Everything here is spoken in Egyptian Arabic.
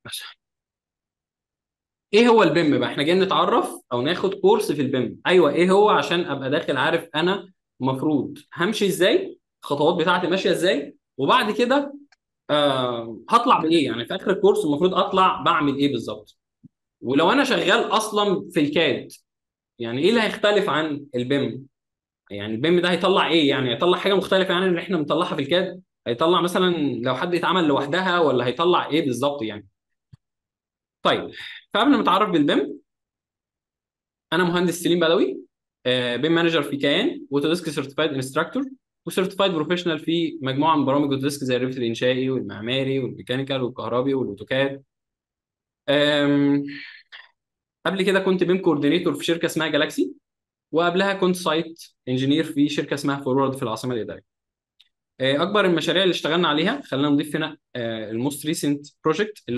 ايه هو البيم بقى احنا جايين نتعرف او ناخد كورس في البيم ايوه ايه هو عشان ابقى داخل عارف انا المفروض همشي ازاي الخطوات بتاعتي ماشيه ازاي وبعد كده آه هطلع بايه يعني في اخر الكورس المفروض اطلع بعمل ايه بالظبط ولو انا شغال اصلا في الكاد يعني ايه اللي هيختلف عن البيم يعني البيم ده هيطلع ايه يعني هيطلع حاجه مختلفه يعني اللي احنا بنطلعها في الكاد هيطلع مثلا لو حد يتعمل لوحدها ولا هيطلع ايه بالظبط يعني طيب فقبل ما نتعرف بالبيم انا مهندس سليم بدوي بيم مانجر في كيان اوتوديسك سيرتيفايد انستراكتور وسيرتيفايد بروفيشنال في مجموعه من برامج اوتوديسك زي الريفت الانشائي والمعماري والميكانيكال والكهربي والاوتوكاد أم، قبل كده كنت بيم كوردينيتور في شركه اسمها جالاكسي وقبلها كنت سايت انجينير في شركه اسمها فورورد في العاصمه الاداريه أه، اكبر المشاريع اللي اشتغلنا عليها خلينا نضيف هنا الموست ريسنت بروجكت